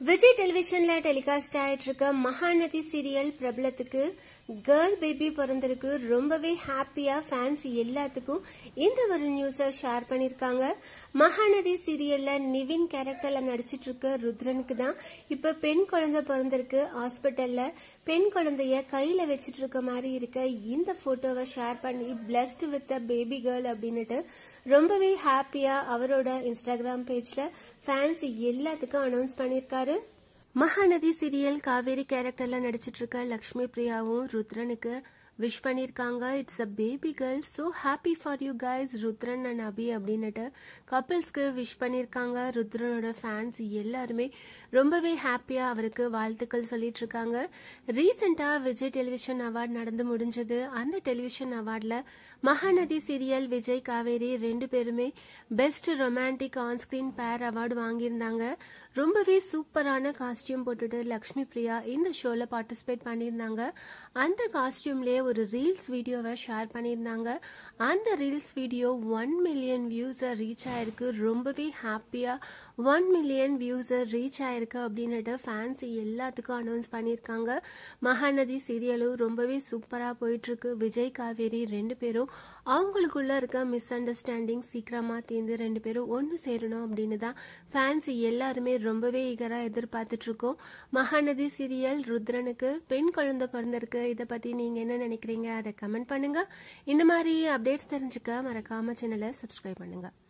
Vijay டெலிவிஷன்ல telecast ஆயிட்டு இருக்க Mahanadi serial பிரபலத்துக்கு கேர்ள் பேபி பிறந்திருக்கு ரொம்பவே ஹாப்பியா ஃபேன்ஸ் எல்லாத்துக்கும் இந்த ஒரு நியூஸை ஷேர் பண்ணிருக்காங்க மகாநதி சீரியல்ல நிவின் கேரக்டர்ல நடிச்சிட்டு இருக்க ருத்ரனுக்கு தான் இப்ப பெண் குழந்தை பிறந்திருக்கு ஹாஸ்பிட்டல்ல பெண் குழந்தைய கையில வச்சிட்டு இருக்க மாதிரி இருக்க இந்த போட்டோவை ஷேர் பண்ணி பிளஸ்ட் வித் பேபி கேர்ள் அப்படின்னுட்டு ரொம்பவே ஹாப்பியா அவரோட இன்ஸ்டாகிராம் பேஜ்ல ஃபேன்ஸ் எல்லாத்துக்கும் அனௌன்ஸ் பண்ணிருக்காரு மகாநதி சீரியல் காவேரி கேரக்டர்ல நடிச்சிட்டு இருக்க லக்ஷ்மி பிரியாவும் ருத்ரனுக்கு விஷ் பண்ணிருக்காங்க it's a baby girl so happy for you guys Rudran and Abhi அப்படின்னுட்டு கப்பிள்ஸ்க்கு விஷ் பண்ணிருக்காங்க ருத்ரனோட ஃபேன்ஸ் எல்லாருமே ரொம்பவே ஹாப்பியா அவருக்கு வாழ்த்துக்கள் சொல்லிட்டு இருக்காங்க ரீசெண்டா விஜய் டெலிவிஷன் அவார்ட் நடந்து முடிஞ்சது அந்த டெலிவிஷன் அவார்ட்ல மகாநதி சீரியல் விஜய் காவேரி ரெண்டு பேருமே best romantic on screen pair award வாங்கியிருந்தாங்க ரொம்பவே சூப்பரான காஸ்டியூம் போட்டுட்டு லக்ஷ்மி பிரியா இந்த ஷோல பார்ட்டிசிபேட் பண்ணியிருந்தாங்க அந்த காஸ்டியூம்லயே ஒரு ரீல்ஸ் வீடியோவை ஷேர் பண்ணியிருந்தாங்க அந்த ரீல்ஸ் வீடியோ ஒன் மில்லியன் வியூஸை ரீச் ஆயிருக்கு ரொம்பவே ஹாப்பியா ஒன் மில்லியன் வியூஸை ரீச் ஆயிருக்கு அப்படின்னுட்டு ஃபேன்ஸ் எல்லாத்துக்கும் அனௌன்ஸ் பண்ணியிருக்காங்க மகாநதி சீரியலும் ரொம்பவே சூப்பரா போயிட்டு இருக்கு விஜய் காவேரி ரெண்டு பேரும் அவங்களுக்குள்ள இருக்க மிஸ் அண்டர்ஸ்டாண்டிங் சீக்கிரமா தீர்ந்து ரெண்டு பேரும் ஒன்று சேரணும் அப்படின்னு தான் ஃபேன்ஸ் எல்லாருமே ரொம்பவே ஈகரா எதிர்பார்த்துட்டு இருக்கோம் மகாநதி சீரியல் ருத்ரனுக்கு பெண் குழந்தை பிறந்திருக்கு இதை பத்தி நீங்க என்ன நினைக்கிறீங்க அதை கமெண்ட் பண்ணுங்க இந்த மாதிரி அப்டேட்ஸ் தெரிஞ்சுக்க மறக்காம சேனலை சப்ஸ்கிரைப் பண்ணுங்க